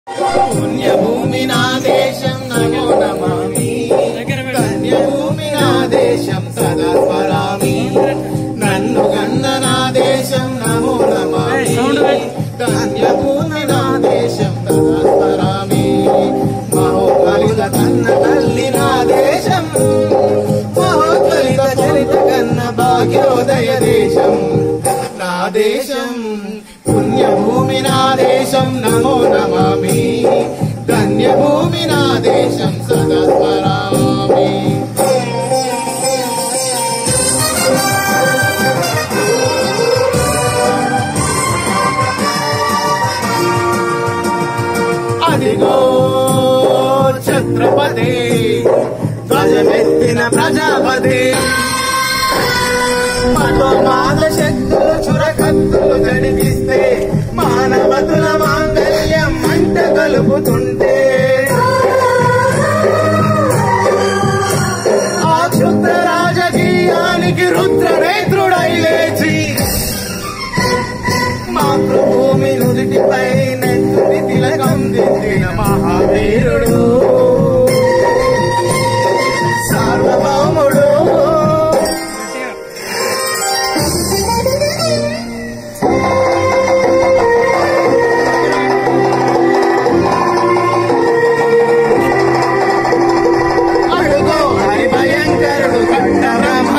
పుణ్యభూమి నా దేశం నమో నమామి ధన్యభూమి నా దేశం సదా స్మరామి నన్ను గన్న నా దేశం నమో నమామి ధన్యభూమి నా దేశం సదా స్మరామి మహోత్వలిత కన్న తల్లి నా దేశం మహోత్వలిత చరిత కన్న భాగ్యోదయ దేశం నా దేశం పుణ్యభూమి నా దేశం నమో నమామి ధన్యభూమి నా దేశం సదా స్మరామి అదిగో ఛత్రపతి ధ్వజమెత్తిన ప్రజాపతి మనోమాద శక్తులు చురకత్తులు నడిపిస్తే మానవతుల మాంగళ్యం మంట కలుపుతుంటే ఆ క్షుద్ర రాజకీయానికి రుద్రనేత్రుడై లేచి మాతృభూమి నుదిటిపై నెత్తుడి తిలకం దిద్దిన మహావీరుడు సార్వభౌముడు అడుగో హరి భయంకరుడు కండ బ్రహ్మ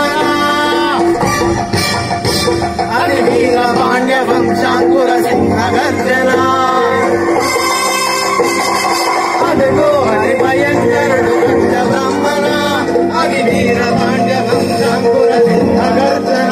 హరి వీర పాండ్య వంశాంకుర సింహ గర్జన అడుగో హరి భయంకరుడు కండ బ్రహ్మణ హరి వీర పాండ్య వంశాంకుర సింహ గర్జన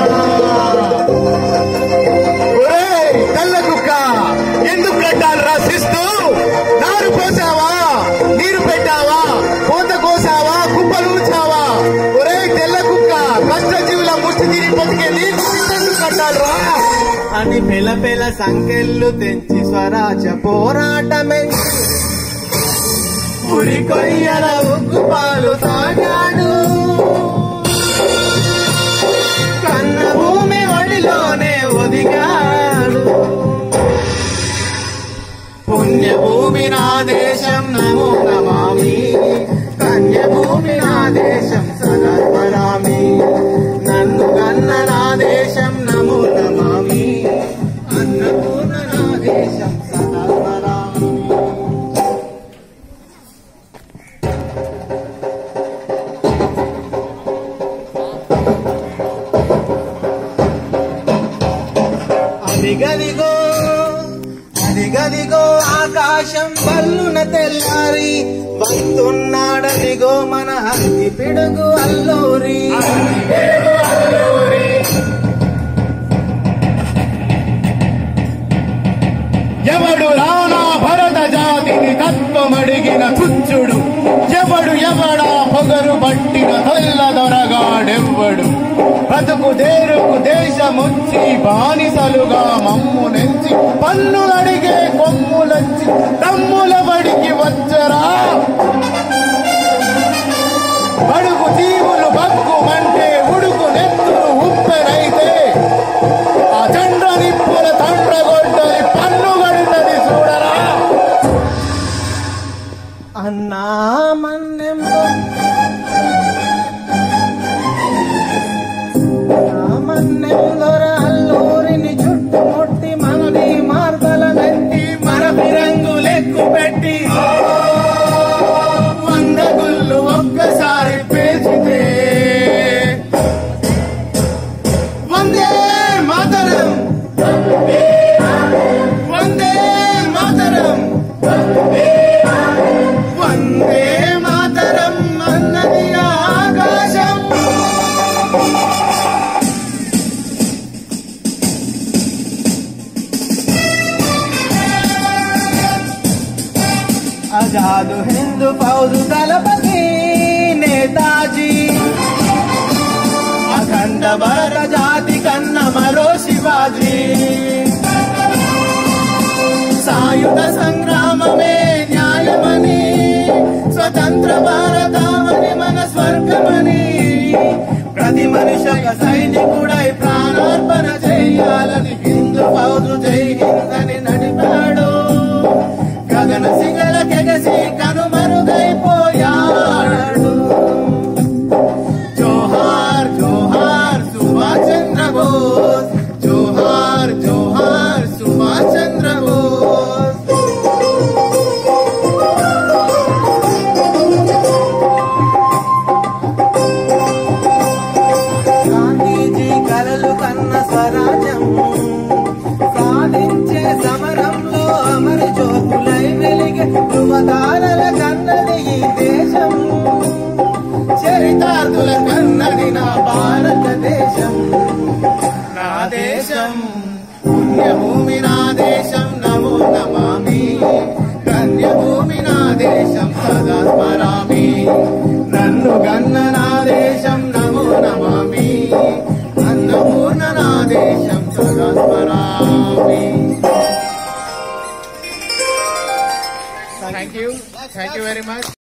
ఒరేయ్, తెల్ల కుక్క ఎందుకు పెట్టాలి రాసిస్తూ నారు పోసావా నీరు పెట్టావా కోత కోసావా కుప్పలు ఉంచావా ఒరే తెల్ల కుక్క కష్టజీవుల ముష్టి తిరిగి బతికే నీకు ఎందుకు కట్టాలరా అని పెల పెల సంకెళ్ళు తెంచి స్వరాజ పోరాటమే ఉరి కొయ్యల ఉగ్గు పాలు తాగాడు కన్న భూమి ఒడిలోనే ఒదిగాడు పుణ్యభూమి నా దేశం నమో నమామి కన్యభూమి నా దేశం సదా స్మరామి నన్ను గన్న నా దేశం నమో నమామి అన్నపూర్ణ నా దేశం సదా స్మరామి అదిగదిగో అదిగదిగో ఆకాశం బల్లున తెల్లారి వస్తున్నాడదిగో మన హంతి పిడుగు అల్లూరి ఎవడు రానా భరత జాతిని తత్వమడిగిన కుచ్చుడు ఎవడు ఎవడా పొగరు పట్టిన తొల్ల దొరగాడెవ్వడు బతుకు దేరుకు దేశముచ్చి బానిసలుగా మమ్ము నెంచి పన్నులడిగే కొమ్ములచ్చి తమ్ముల బడికి వచ్చరా బడుగు జీవులు బగ్గుమంటే ఉడుకు నెత్తులు ఉప్పెనైతే ఆ చండ్ర నిప్పుల తండ్రగొడ్డలి పన్ను గడుతుంది చూడరా అన్నా మన్నెంలో మన్నెందొర అల్లూరిని చుట్టుముట్టి మనని మార్తల వెంటి మన ఫిరంగు లెక్కు పెట్టి వంద గుళ్ళు ఒక్కసారి పేచితే వందే మాతరం వందే మాతరం వందే మాతరం అన్నది ఆకాశం ఆజాదు హిందూ ఫౌజు దళపతి నేతాజీ అఖండ భారత జాతి కన్న మరో శివాజీ సాయుధ సంగ్రామమే న్యాయమని స్వతంత్ర భారతామని మన స్వర్గమని ప్రతి మనిషి ఒక సైనికుడై ప్రాణార్పణ చేయాలని హిందూ ఫౌజు జై హింద్ అని నడిపాడు గగన సిగలకెగసి కనుమరుగైపోయాడు జోహార్ జోహార్ సుభాష్ చంద్ర బోస్ జోహార్ జోహార్ సుభాష్ చంద్ర బోస్ గాంధీజీ కలలు కన్న స్వరాజ్యం సాధించే సమరంలో అమర జ్యోతులై వెలిగే ధృవతారల కన్నది ఈ దేశం చరితార్థుల కన్నది నా భారతదేశం నా దేశం పుణ్యభూమి నా దేశం నమో నమామి కన్యభూమి నా దేశం సదా స్మరామి నన్ను గన్న నా దేశం నమో నమామి అన్నపూర్ణ నా దేశం సదా స్మరామి thank you thank you very much